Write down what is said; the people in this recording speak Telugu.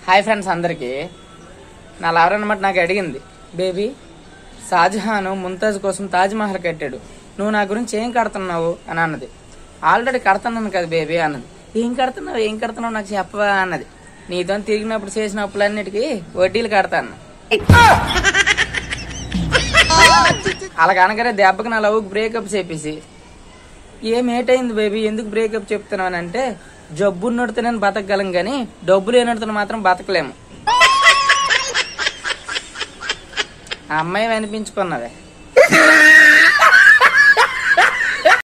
హాయ్ ఫ్రెండ్స్ అందరికీ నా లవర్ అనమాట నాకు అడిగింది బేబీ షాజహాన్ ముంతాజ్ కోసం తాజ్ మహల్ కట్టాడు నువ్వు నా గురించి ఏం కడుతున్నావు అని అన్నది ఆల్రెడీ కడుతున్నాను కదా బేబీ అన్నది ఏం కడుతున్నావు ఏం కడుతున్నావు నాకు చెప్పవా అన్నది నీతో తిరిగినప్పుడు చేసిన అప్పులన్నిటికీ వడ్డీలు కడతాను అలాగ అనగానే దెబ్బకి నా లవ్ బ్రేకప్ చెప్పేసి ఏం ఏటైంది బేబీ ఎందుకు బ్రేకప్ చెప్తున్నాను అంటే జబ్బు నడితే నేను బతకగలం కానీ డబ్బు లేనడితే మాత్రం బతకలేము ఆ అమ్మాయి అనిపించుకున్నదే